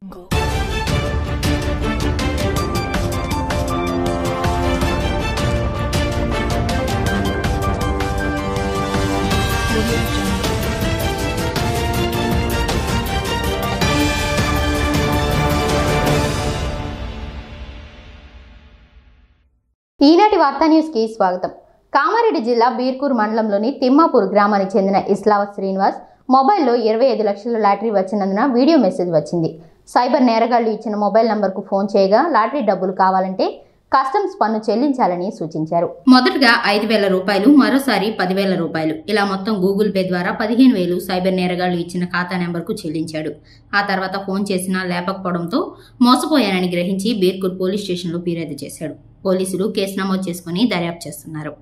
ఈనాటి వార్తా న్యూస్కి స్వాగతం కామారెడ్డి జిల్లా బీర్కూర్ మండలంలోని తిమ్మాపూర్ గ్రామానికి చెందిన ఇస్లావత్ శ్రీనివాస్ మొబైల్లో ఇరవై ఐదు లక్షల లాటరీ వచ్చినందున వీడియో మెసేజ్ వచ్చింది సైబర్ నేరగాళ్లు ఇచ్చిన మొబైల్ నంబర్కు ఫోన్ చేయగా లాటరీ డబ్బులు కావాలంటే కస్టమ్స్ పన్ను చెల్లించాలని సూచించారు మొదటగా ఐదు వేల రూపాయలు మరోసారి పదివేల రూపాయలు ఇలా మొత్తం గూగుల్ పే ద్వారా పదిహేను వేలు సైబర్ నేరగాళ్లు ఇచ్చిన ఖాతా నెంబర్కు చెల్లించాడు ఆ తర్వాత ఫోన్ చేసినా లేపకపోవడంతో మోసపోయానని గ్రహించి బీర్కూర్ పోలీస్ స్టేషన్లో ఫిర్యాదు చేశాడు పోలీసులు కేసు నమోదు చేసుకుని దర్యాప్తు చేస్తున్నారు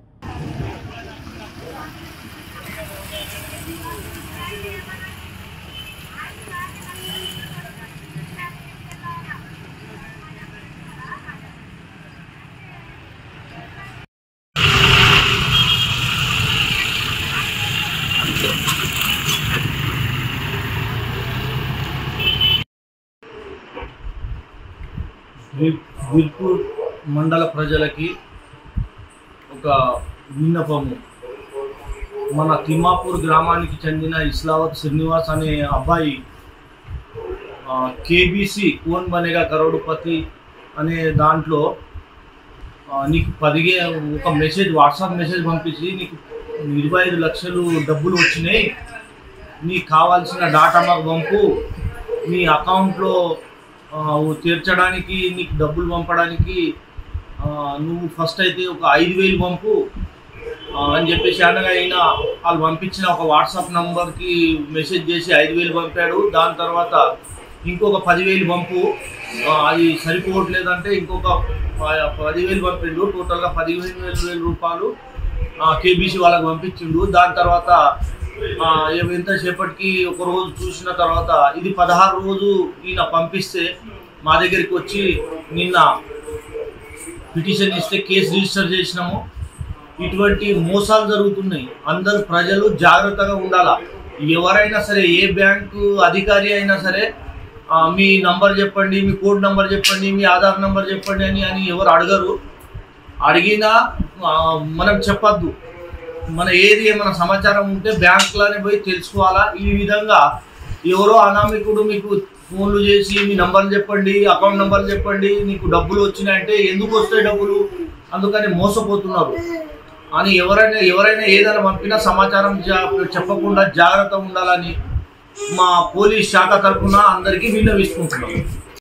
బీర్- బీర్పూర్ మండల ప్రజలకి ఒక విన్నపము మన తిమ్మాపూర్ గ్రామానికి చెందిన ఇస్లావత్ శ్రీనివాస్ అనే అబ్బాయి కేబీసీ కోన్ బనేగా కరోడుపతి అనే దాంట్లో ఆ, నీకు పదిగే ఒక మెసేజ్ వాట్సాప్ మెసేజ్ పంపించి నీకు ఇరవై ఐదు లక్షలు డబ్బులు వచ్చినాయి నీకు కావాల్సిన డాటా మాకు పంపు నీ అకౌంట్లో ఆ, తీర్చడానికి నీకు డబ్బులు పంపడానికి ఆ, నువ్వు ఫస్ట్ అయితే ఒక ఐదు వేలు పంపు ఆ, అని చెప్పేసి అనగా అయినా వాళ్ళు పంపించిన ఒక వాట్సాప్ నంబర్కి మెసేజ్ చేసి ఐదు వేలు పంపాడు దాని తర్వాత ఇంకొక పదివేలు పంపు ఆ, అది సరిపోవట్లేదంటే ఇంకొక ప- పదివేలు పంపిండు టోటల్గా పదిహేను వేల వేల రూపాయలు కేబీసీ వాళ్ళకి పంపించిండు దాని తర్వాత ఆ, ఏ- ఎంతసేపటికి ఒక రోజు చూసిన తర్వాత ఇది పదహారు రోజు ఈయన పంపిస్తే మా దగ్గరికి వచ్చి నిన్న పిటిషన్ ఇస్తే కేసు రిజిస్టర్ చేసినాము ఇటువంటి మోసాలు జరుగుతున్నాయి అందరు ప్రజలు జాగ్రత్తగా ఉండాలా ఎవరైనా సరే ఏ బ్యాంకు అధికారి అయినా సరే ఆ, మీ నంబర్ చెప్పండి మీ కోడ్ నంబర్ చెప్పండి మీ ఆధార్ నంబర్ చెప్పండి అని అని ఎవరు అడగరు అడిగినా ఆ, మనం చెప్పద్దు మన ఏది ఏమైనా సమాచారం ఉంటే బ్యాంకులోనే పోయి తెలుసుకోవాలా ఈ విధంగా ఎవరో అనామికుడు మీకు ఫోన్లు చేసి మీ నంబర్ చెప్పండి అకౌంట్ నంబర్ చెప్పండి నీకు డబ్బులు వచ్చినాయంటే ఎందుకు వస్తాయి డబ్బులు అందుకని మోసపోతున్నారు అని ఎవరైనా ఎవరైనా ఏదైనా పంపినా సమాచారం జా- చెప్పకుండా జాగ్రత్త ఉండాలని మా పోలీస్ శాఖ తరఫున అందరికీ విన్నవిస్తుంటున్నాం